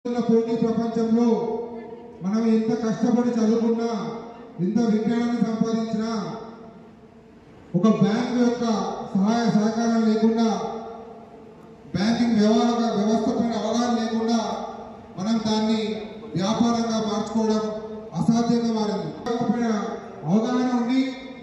ఉన్న పోటీ ప్రపంచంలో మనం ఎంత కష్టపడి చదువుకున్నా ఎంత విజ్ఞానాన్ని సంపాదించినా ఒక బ్యాంకు యొక్క సహాయ సహకారం లేకుండా బ్యాంకింగ్ వ్యవహార వ్యవస్థ పైన అవగాహన లేకుండా మనం దాన్ని వ్యాపారంగా మార్చుకోవడం అసాధ్యంగా మారింది పైన అవగాహన ఉండి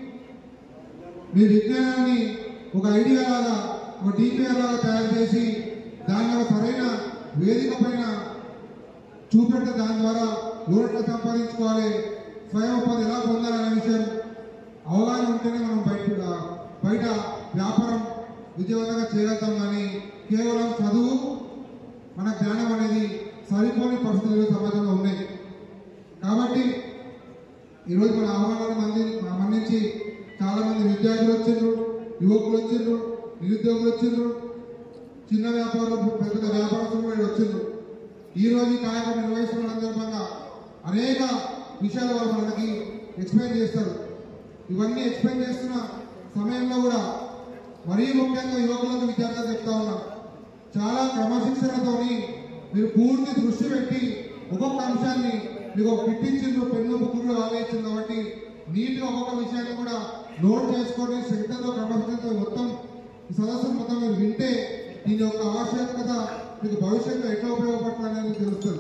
మీ విజ్ఞానాన్ని ఒక ఐడియా లాగా ఒక డిపిఆర్ లాగా తయారు చేసి దాన్ని ఒక సరైన వేదిక పైన చూపెడితే దాని ద్వారా లోన్ ఎట్లా సంపాదించుకోవాలి స్వయం ఉపాధి ఎలా పొందాలనే విషయం అవగాహన ఉంటేనే మనం బయట బయట వ్యాపారం విజయవంతంగా చేయగలుగుతాం కానీ కేవలం చదువు మన జ్ఞానం అనేది సరిపోని పరిస్థితులు సమాజంలో ఉన్నాయి కాబట్టి ఈరోజు మన ఆహ్వానాన్ని మంది మన్నించి చాలా మంది విద్యార్థులు వచ్చిండ్రు యువకులు వచ్చిండ్రు నిరుద్యోగులు వచ్చిండ్రు చిన్న వ్యాపారులు పెద్ద పెద్ద వ్యాపారస్తులు కూడా వచ్చిండ్రు ఈ రోజు ఈ కార్యక్రమం నిర్వహిస్తున్న సందర్భంగా అనేక విషయాలు వాళ్ళు మనకి ఎక్స్ప్లెయిన్ చేస్తారు ఇవన్నీ ఎక్స్ప్లెయిన్ చేస్తున్న సమయంలో కూడా మరీ ముఖ్యంగా యువకులకు విద్యార్థులకు చెప్తా ఉన్నాం చాలా క్రమశిక్షణతోని మీరు పూర్తి దృష్టి పెట్టి ఒక్కొక్క అంశాన్ని మీకు ఒక కిట్ ఇచ్చిండ్రు పెన్ను బుక్ కూడా వాళ్ళే ఇచ్చింది కాబట్టి నీట్గా ఒక్కొక్క విషయాన్ని కూడా నోట్ చేసుకొని శ్రద్ధతో క్రమశిక్షణతో మొత్తం ఈ సదస్సు మొత్తం మీరు వింటే దీని యొక్క ఆవశ్యకత మీకు భవిష్యత్తులో ఎట్లా ఉపయోగపడుతుంది అనేది తెలుస్తుంది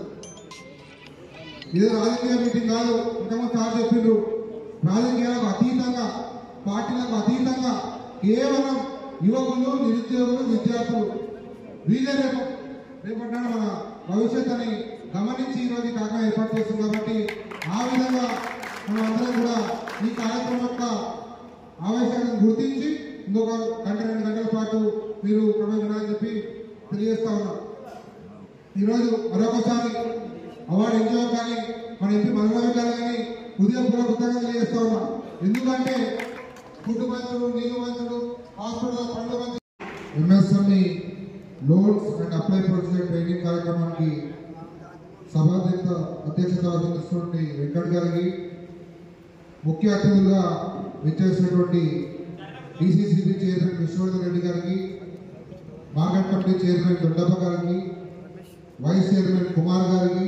ఇది రాజకీయ మీటింగ్ కాదు ఇంతకుముందు సార్ చెప్పిండ్రు రాజకీయాలకు అతీతంగా పార్టీలకు అతీతంగా కేవలం యువకులు నిరుద్యోగులు విద్యార్థులు వీళ్ళే రేపు రేపటినాడు మన భవిష్యత్ అని గమనించి ఈ రోజు కాక ఏర్పాటు చేస్తుంది కాబట్టి ఆ విధంగా మనం అందరం కూడా ఈ కార్యక్రమం యొక్క ఆవశ్యకతను గుర్తించి ఇంకొక గంట రెండు గంటల పాటు మీరు ప్రవేశించాలని చెప్పి తెలియజేస్తా ఉన్నాం ఈరోజు మరొకసారి అవార్డు ఎంజాయ్ కానీ మన ఎంపీ మధురావి గారు కానీ హృదయపూర్వక కృతజ్ఞతలు తెలియజేస్తా ఉన్నాం ఎందుకంటే ఫుడ్ మంచుడు నీళ్లు మంచుడు హాస్పిటల్ పండ్లు మంచుడు MSME loans and apply procedure training కార్యక్రమానికి సభాధ్యక్ష అధ్యక్షత వహిస్తున్నటువంటి వెంకట్ గారికి ముఖ్య అతిథులుగా విచ్చేసినటువంటి డిసిసిబి చైర్మన్ విశ్వవర్ధన్ రెడ్డి గారికి మార్కెట్ కమిటీ చైర్మన్ దొడ్డప్ప గారికి వైస్ చైర్మన్ కుమార్ గారికి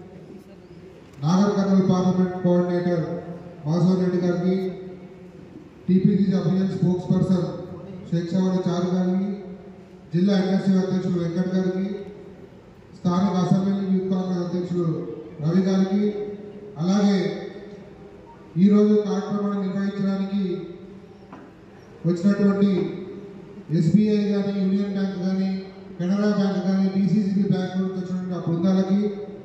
నాగర్ కర్నూలు పార్లమెంట్ కోఆర్డినేటర్ వాసవ్ రెడ్డి గారికి TPC official spokesperson Shaik Shavali Charu గారికి జిల్లా ఎన్ఎస్సీ అధ్యక్షులు వెంకట్ గారికి స్థానిక అసెంబ్లీ యూత్ కాంగ్రెస్ అధ్యక్షులు రవి గారికి అలాగే ఈరోజు కార్యక్రమాన్ని నిర్వహించడానికి వచ్చినటువంటి ఎస్బీఐ కానీ యూనియన్ బ్యాంక్ కానీ కెనరా బ్యాంక్ కానీ డిసిసిబి బ్యాంక్ నుంచి వచ్చినటువంటి ఆ బృందాలకి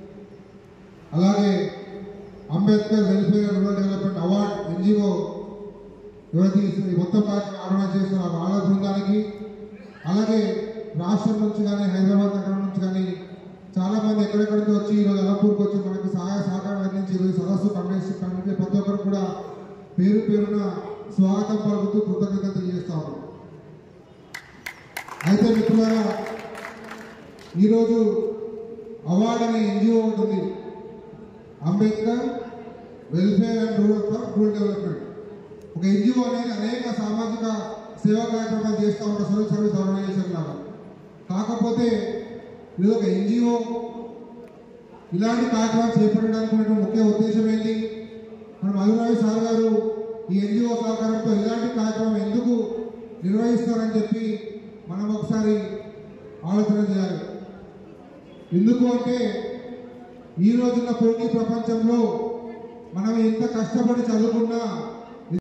అలాగే Ambedkar welfare rural development award NGO ఎవరైతే ఈ మొత్తం కార్యక్రమం ఆర్గనైజ్ చేస్తున్న వాళ్ళ బృందానికి అలాగే రాష్ట్రం నుంచి కానీ హైదరాబాద్ నగరం నుంచి కానీ చాలా మంది ఎక్కడెక్కడి నుంచి వచ్చి ఈరోజు అలంపూర్కి వచ్చి మనకు సహాయ సహకారం అందించి ఈరోజు సదస్సు కండక్ట్ కండక్ట్ ప్రతి ఒక్కరు కూడా పేరు పేరున స్వాగతం పలుకుతూ కృతజ్ఞతలు తెలియజేస్తా ఉన్నాం అయితే మిత్రులారా ఈరోజు అవార్డు అనే ఎన్జిఓ ఒకటి ఉంది Ambedkar welfare and rural for rural development ఒక ఎన్జిఓ అనేది అనేక సామాజిక సేవా కార్యక్రమాలు చేస్తూ ఉంటారు సోషల్ సర్వీస్ ఆర్గనైజేషన్ లాగా కాకపోతే ఇది ఒక ఎన్జిఓ ఇలాంటి కార్యక్రమాలు చేపట్టడానికి ఉన్నటువంటి ముఖ్య ఉద్దేశం ఏంటి మన మధురావి సార్ గారు ఈ ఎన్జిఓ సహకారంతో ఇలాంటి కార్యక్రమం ఎందుకు నిర్వహిస్తారని చెప్పి మనం ఒకసారి ఆలోచన చేయాలి ఎందుకు అంటే ఈ రోజున్న పోటీ ప్రపంచంలో మనం ఎంత కష్టపడి చదువుకున్నా